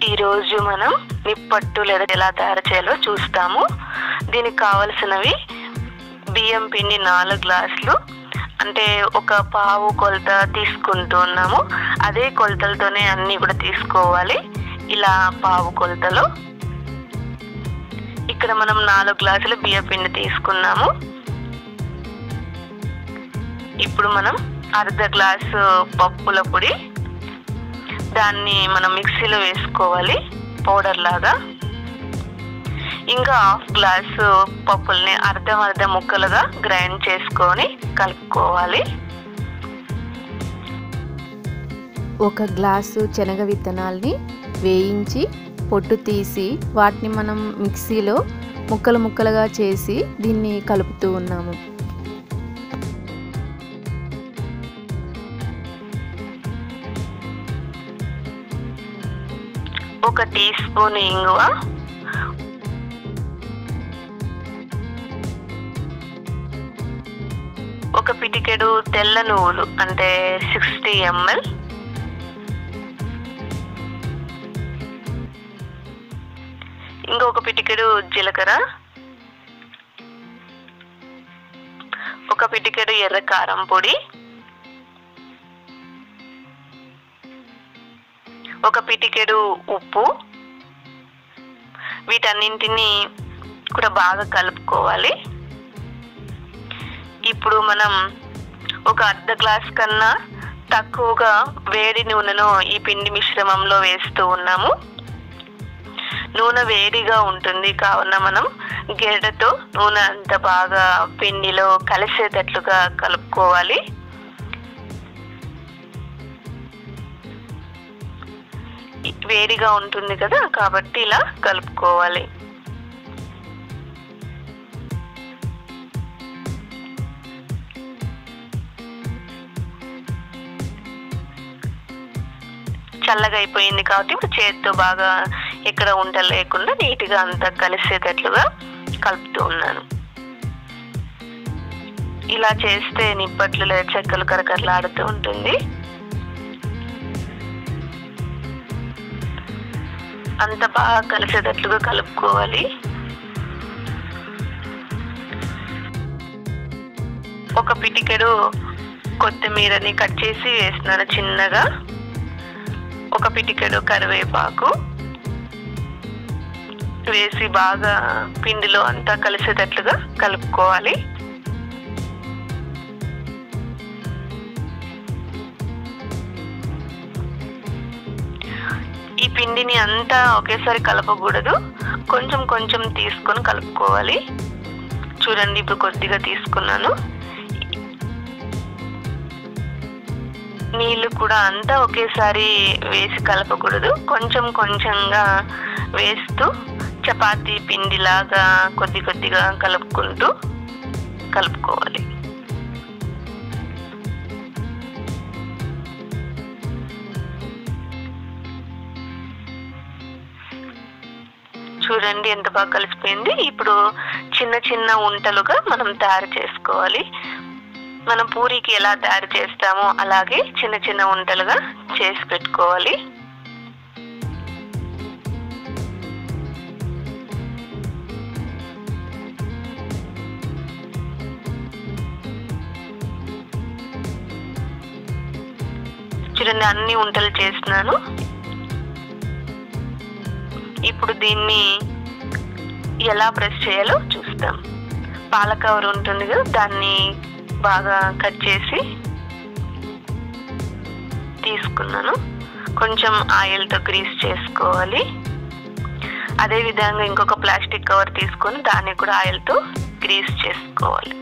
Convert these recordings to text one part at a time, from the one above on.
ఈరోజు మనం నిప్పట్టు లేదా ఎలా తయారు చేయాలో చూస్తాము దీనికి కావలసినవి బియ్యం పిండి నాలుగు గ్లాసులు అంటే ఒక పావు కొలత తీసుకుంటున్నాము అదే కొలతలతోనే అన్నీ కూడా తీసుకోవాలి ఇలా పావు కొలతలో ఇక్కడ మనం నాలుగు గ్లాసులు బియ్యం పిండి తీసుకున్నాము ఇప్పుడు మనం అర్ధ గ్లాసు పప్పుల పొడి దాన్ని మనం మిక్సీలో వేసుకోవాలి పౌడర్ లాగా ఇంకా హాఫ్ గ్లాసు పప్పుల్ని అర్ధం అర్ధం ముక్కలుగా గ్రైండ్ చేసుకొని కలుపుకోవాలి ఒక గ్లాసు శనగ విత్తనాల్ని వేయించి పొట్టు తీసి వాటిని మనం మిక్సీలో ముక్కలు ముక్కలుగా చేసి దీన్ని కలుపుతూ ఉన్నాము ఒక టీ స్పూన్ ఇంగువ ఒక పిటికెడు తెల్ల నువ్వులు అంటే సిక్స్టీ ఎంఎల్ ఇంకొక పిటికెడు జీలకర్ర ఒక పిటికెడు ఎర్ర కారం పొడి ఒక పిటికెడు ఉప్పు వీటన్నింటినీ కూడా బాగా కలుపుకోవాలి ఇప్పుడు మనం ఒక అర్ధ గ్లాస్ కన్నా తక్కువగా వేడి నూనెను ఈ పిండి మిశ్రమంలో వేస్తూ ఉన్నాము నూనె వేడిగా ఉంటుంది కావున మనం గెరటతో నూనె అంత బాగా పిండిలో కలిసేటట్లుగా కలుపుకోవాలి వేడిగా ఉంటుంది కదా కాబట్టి ఇలా కలుపుకోవాలి చల్లగా అయిపోయింది కాబట్టి ఇప్పుడు చేతితో బాగా ఎక్కడ ఉంట లేకుండా నీట్గా అంతా కలిసేటట్లుగా కలుపుతూ ఉన్నాను ఇలా చేస్తే నిప్పట్లు లేదా చెక్కలు కరకరలాడుతూ ఉంటుంది అంత బాగా కలిసేటట్లుగా కలుపుకోవాలి ఒక పిటికెడు కొత్తిమీరని కట్ చేసి వేస్తున్నాను చిన్నగా ఒక పిటికెడు కరివేపాకు వేసి బాగా పిండిలో అంతా కలిసేటట్లుగా కలుపుకోవాలి ఈ పిండిని అంతా ఒకేసారి కలపకూడదు కొంచెం కొంచెం తీసుకొని కలుపుకోవాలి చూడండి ఇప్పుడు కొద్దిగా తీసుకున్నాను నీళ్ళు కూడా అంతా ఒకేసారి వేసి కలపకూడదు కొంచెం కొంచెంగా వేస్తూ చపాతీ పిండిలాగా కొద్ది కొద్దిగా కలుపుకుంటూ కలుపుకోవాలి చూడండి ఎంత బాగా కలిసిపోయింది ఇప్పుడు చిన్న చిన్న ఉంటలుగా మనం తయారు చేసుకోవాలి మనం పూరికి ఎలా తయారు చేస్తామో అలాగే చిన్న చిన్న ఉంటలుగా చేసి పెట్టుకోవాలి చూడండి అన్ని ఉంటలు చేస్తున్నాను ఇప్పుడు దీన్ని ఎలా ప్రెస్ చేయాలో చూస్తాం పాల కవర్ ఉంటుంది కదా దాన్ని బాగా కట్ చేసి తీసుకున్నాను కొంచెం ఆయిల్తో గ్రీస్ చేసుకోవాలి అదే విధంగా ఇంకొక ప్లాస్టిక్ కవర్ తీసుకొని దాన్ని కూడా ఆయిల్తో గ్రీస్ చేసుకోవాలి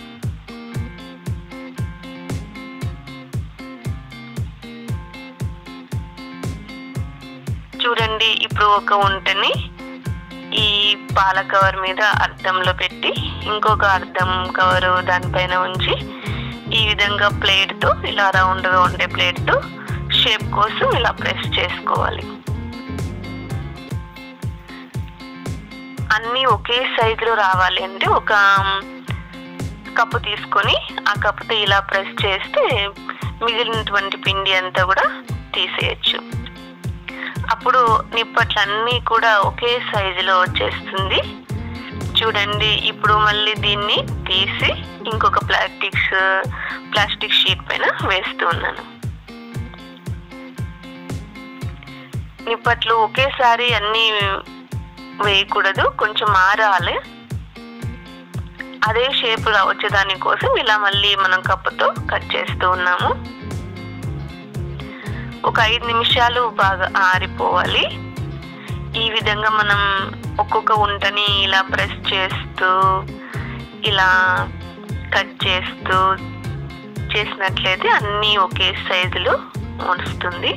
చూడండి ఇప్పుడు ఒక ఉంటని ఈ పాల కవర్ మీద అర్థంలో పెట్టి ఇంకొక అర్థం కవరు దానిపైన ఉంచి ఈ విధంగా ప్లేట్తో ఇలా రౌండ్గా ఉండే ప్లేట్తో షేప్ కోసం ఇలా ప్రెస్ చేసుకోవాలి అన్నీ ఒకే సైజులో రావాలి అంటే ఒక కప్పు తీసుకొని ఆ కప్పుతో ఇలా ప్రెస్ చేస్తే మిగిలినటువంటి పిండి అంతా కూడా తీసేయచ్చు అప్పుడు నిప్పట్లన్నీ కూడా ఒకే సైజులో వచ్చేస్తుంది కూడా ఒకే సైజులో వచ్చేస్తుంది చూడండి ఇప్పుడు మళ్ళీ దీన్ని తీసి ఇంకొక ప్లాస్టిక్స్ ప్లాస్టిక్ షీట్ పైన వేస్తూ ఉన్నాను నిప్పట్లు ఒకేసారి అన్నీ వేయకూడదు కొంచెం ఆరాలి అదే షేప్గా వచ్చేదాని కోసం ఇలా మళ్ళీ మనం కప్పుతో కట్ చేస్తూ ఉన్నాము ఒక ఐదు నిమిషాలు బాగా ఆరిపోవాలి ఈ విధంగా మనం ఒక్కొక్క ఉంటని ఇలా ప్రెస్ చేస్తూ ఇలా కట్ చేస్తూ చేసినట్లయితే అన్నీ ఒకే సైజులో వస్తుంది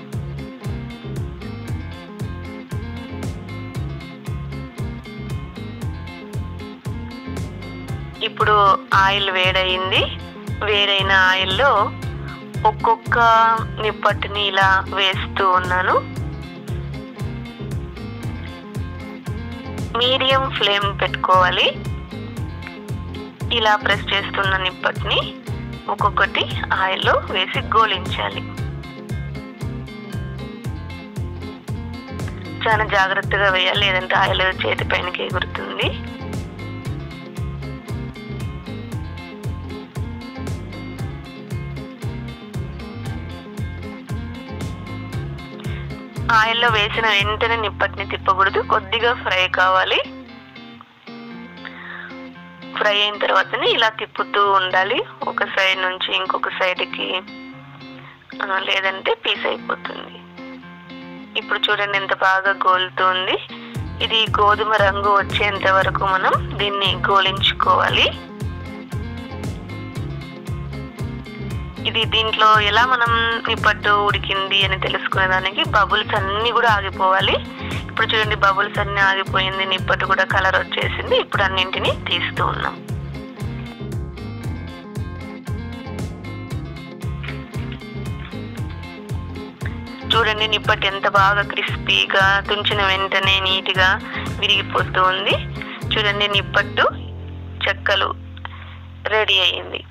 ఇప్పుడు ఆయిల్ వేడయింది వేడైన ఆయిల్లో ఒక్కొక్క నిప్పట్టుని ఇలా వేస్తూ ఉన్నాను మీడియం ఫ్లేమ్ పెట్టుకోవాలి ఇలా ప్రెస్ చేస్తున్న నిప్పటిని ఒక్కొక్కటి ఆయిల్లో వేసి గోలించాలి చాలా జాగ్రత్తగా వేయాలి లేదంటే ఆయిల్ చేతి పైనకి ఎగురుతుంది ఆయిల్లో వేసిన వెంటనే నిప్పటిని తిప్పకూడదు కొద్దిగా ఫ్రై కావాలి ఫ్రై అయిన తర్వాతనే ఇలా తిప్పుతూ ఉండాలి ఒక సైడ్ నుంచి ఇంకొక సైడ్కి లేదంటే పీస్ అయిపోతుంది ఇప్పుడు చూడండి ఎంత బాగా గోలుతుంది ఇది గోధుమ రంగు వచ్చేంత వరకు మనం దీన్ని గోలించుకోవాలి ఇది దీంట్లో ఎలా మనం నిప్పట్టు ఉడికింది అని తెలుసుకునే దానికి బబుల్స్ అన్ని కూడా ఆగిపోవాలి ఇప్పుడు చూడండి బబుల్స్ అన్ని ఆగిపోయింది నిప్పట్టు కూడా కలర్ వచ్చేసింది ఇప్పుడు అన్నింటినీ తీస్తూ ఉన్నాం చూడండి నిప్పట్టు ఎంత బాగా క్రిస్పీగా తుంచిన వెంటనే నీట్గా విరిగిపోతూ ఉంది చూడండి నిప్పట్టు చెక్కలు రెడీ అయ్యింది